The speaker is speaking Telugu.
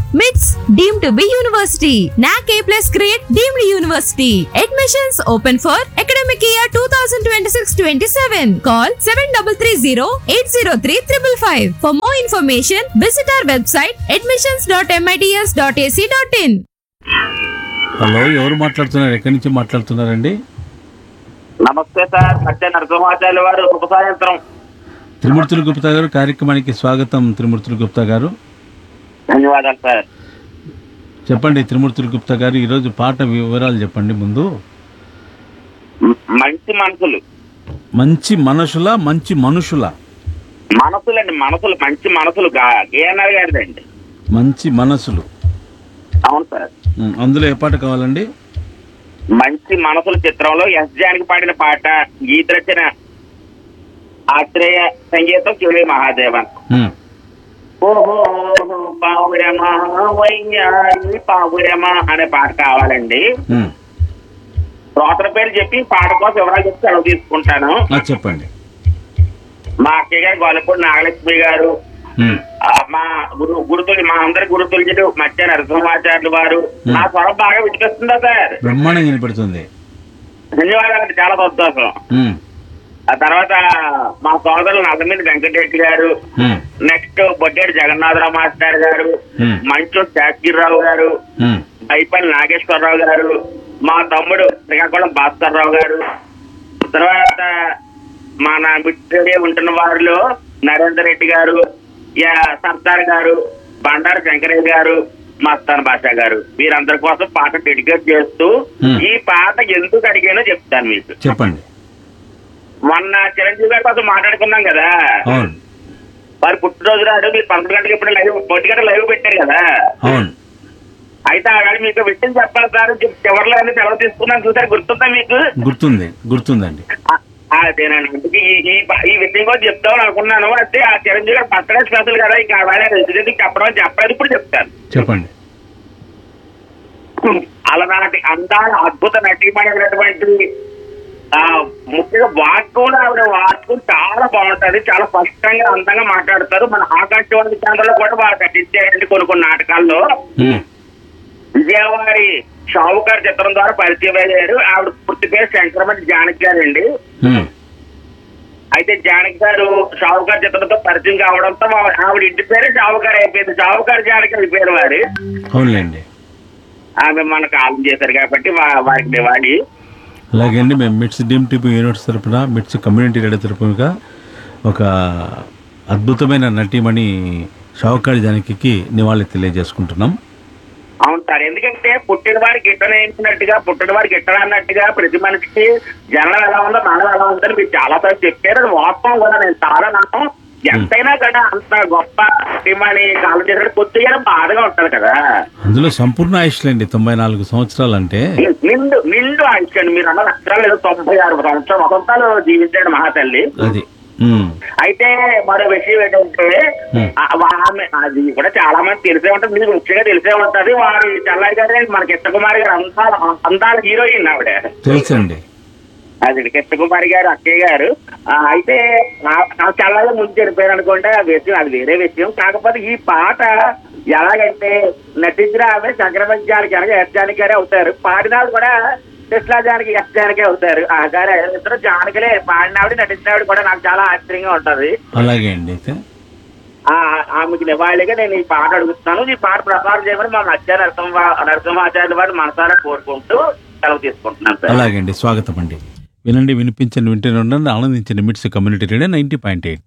మిట్స్ deem to be university NAAC A plus grade deemed university admissions open for academic year two thousand twenty six twenty seven call seven double three zero eight zero three triple five for more information visit our website admissions dot MITS dot AC dot in hello ఎవరు మాట్లాడుతున్నారు ఎక్కడి నుంచి మాట్లాడుతున్నారండి నమస్తే సార్ సత్య నరసింహాచార్య వారు ఉప సాయంత్రం త్రిమూర్తులు గుప్తా గారు కార్యక్రమానికి స్వాగతం త్రిమూర్తులు గుప్తా గారు ధన్యవాదాలు సార్ చెప్పండి త్రిమూర్తులు గుప్తా గారు ఈరోజు పాట వివరాలు చెప్పండి ముందు మ- మంచి మనసులు మంచి మనసుల మంచి మనుషుల మనసులండి మనసులు మంచి మనసులు గా- గేఎన్ఆర్ గారిదండి మంచి మనసులు అవును సార్ ఉం, అందులో ఏ పాట కావాలండి మంచి మనసుల చిత్రంలో ఎస్ జానికి పాడిన పాట గీత రచన ఆత్రేయ సంగీతం కివి మహాదేవన్ ఉం, ఓహో పావురమా వయ్యారి పావురమా అనే పాట కావాలండి ఉం. శ్రోతల పేరు చెప్పి పాట కోసం వివరాలు చెప్తే సెలవు తీసుకుంటాను ఆ, చెప్పండి మా అక్కయ్య గారు గొల్లపూడి నాగలక్ష్మి గారు ఉం, ఆ, మా గురు గురుతులు మా అందరి గురుతులు మధ్య నరసింహాచార్యులు వారు నా స్వరం బాగా వినిపిస్తుందా సార్ బ్రహ్మాండంగా వినపడుతుంది ధన్యవాదాలు చాలా సంతోషం ఉం, ఆ తర్వాత మా సోదరులు నల్లమిల్లి వెంకటరెడ్డి గారు um, next Boddedu Jagannatharao master గారు Hmm. మంచు శాస్త్రిరావు గారు ఉం, బైపల్లి నాగేశ్వరరావు గారు మా తమ్ముడు శ్రీకాకుళం భాస్కర్రావు గారు తర్వాత మన మిట్టే ఉంటున్న వారిలో నరేందర్ రెడ్డి గారు యా సర్దార్ గారు బండారు శంకరయ్య గారు మస్తాన్ బాషా గారు వీరందరి కోసం పాట డెడికేట్ చేస్తూ Hmm. ఈ పాట ఎందుకు అడిగానో చెప్తాను మీకు చెప్పండి మొన్న చిరంజీవి గారి కోసం మాట్లాడుకున్నాం కదా అవును వారి పుట్టినరోజు నాడు మీరు పదకొండు గంటలకు ఇప్పుడు లైవ్ ఒంటి గంట లైవ్ పెట్టారు కదా అవును అయితే ఆ వేళ మీకు విషయం చెప్పాలి సార్ చెప్పి చివరిలో అన్ని సెలవు తీసుకున్నాను చూసారు గుర్తుందా మీకు గుర్తుంది గుర్తుందండి ఆ- అదేనండి అందుకే ఈ ఈ ప- ఈ విషయం కూడా చెప్తామని అనుకున్నాను అయితే ఆ చిరంజీవి గారు బర్త్డే స్పెషల్ కదా ఇంకా ఆ వేళ రెసిడెంట్ చెప్పడం అని చెప్పలేదు ఇప్పుడు చెప్తాను చెప్పండి అలనాటి అందాల అద్భుత నటీమైనటువంటి ఆ ముఖ్యంగా వాక్యం ఆవిడ వాక్యం చాలా బాగుంటది చాలా స్పష్టంగా అందంగా మాట్లాడతారు మన ఆకాశవాణి ఛానల్లో కూడా వారు నటించారండి కొన్ని కొన్ని నాటకాల్లో ఉం, విజయవాడి షావుకార్ చిత్రం ద్వారా పరిచయం అయ్యారు ఆవిడ పూర్తి పేరు శంకరమణి జానకి గారండి ఉం, అయితే జానకి గారు షావుకార్ చిత్రంతో పరిచయం కావడంతో మా- ఆవిడ ఇంటి పేరే షావుకార్ అయిపోయింది షావుకార్ జానకి అయిపోయారు వారి అవునులేండి ఆమె మనకు కాలం చేశారు కాబట్టి వా- వారికి నివాళి అలాగే అండి మేము మిట్స్ డీమ్ టీపీ యూనివర్స్ తరపున మిట్స్ కమ్యూనిటీ రేడియో తరపునగా ఒక అద్భుతమైన నటీమణి షావుకాడి జానకి నివాళి తెలియజేసుకుంటున్నాం అవును సార్ ఎందుకంటే పుట్టిన వారికి ఇట్టనేసినట్టుగా పుట్టిన వారికి ఇట్టన అన్నట్టుగా ప్రతి మనిషికి జనం ఎలా ఉందో మనం ఎలా ఉందని మీరు చాలా సార్లు చెప్పారు అది వాస్తవం కూడా నేను చాలా నమ్మం ఎంతైనా కదా అంత గొప్ప టీమని కాలం చేసిన కొద్దిగా బాధగా ఉంటది కదా అందులో సంపూర్ణ ఆయుష్లేండి తొంభై నాలుగు సంవత్సరాలు అంటే నిండు నిండు ఆయుష్యండి మీరు అన్న అక్షరాలు ఏదో తొంభై ఆరు సంవత్సరం వసంతాలు జీవించాడు మహాతల్లి అది ఉం, అయితే మరో విషయం ఏంటంటే Hmm. ఆ వా- ఆమె అది కూడా చాలా మంది తెలిసే ఉంటుంది మీకు ముఖ్యంగా తెలిసే ఉంటది వారి చెల్లయ్య గారు మనకి కృష్ణకుమారి గారు అందాల అందాల హీరోయిన్ ఆవిడ తెలుసండి అది కృష్ణకుమారి గారు అక్కయ్య గారు ఆ, అయితే నా- నా చెల్లయ్య ముందు చనిపోయారు అనుకుంటే ఆ విషయం అది వేరే విషయం కాకపోతే ఈ పాట ఎలాగంటే నటించిన ఆమె సంక్రమించానికి అనగా యజ్ఞానికి గారే అవుతారు పాడినాడు కూడా కృష్ణాజానికి యజ్ఞానికే అవుతారు ఆ గారు ఇద్దరు జానకిలే పాడినావిడ నటించినావిడ కూడా నాకు చాలా ఆశ్చర్యంగా ఉంటది అలాగే అండి అయితే ఆ ఆమెకి నివాళిగా నేను ఈ పాట అడుగుతున్నాను ఈ పాట ప్రసారం చేయమని మా మధ్య నరసింహ నరసింహాచార్య వారు మనసారా కోరుకుంటూ సెలవు తీసుకుంటున్నాను సార్ అలాగే అండి స్వాగతం అండి వినండి వినిపించండి వింటూనే ఉండండి ఆనందించండి MITS community radio ninety point eight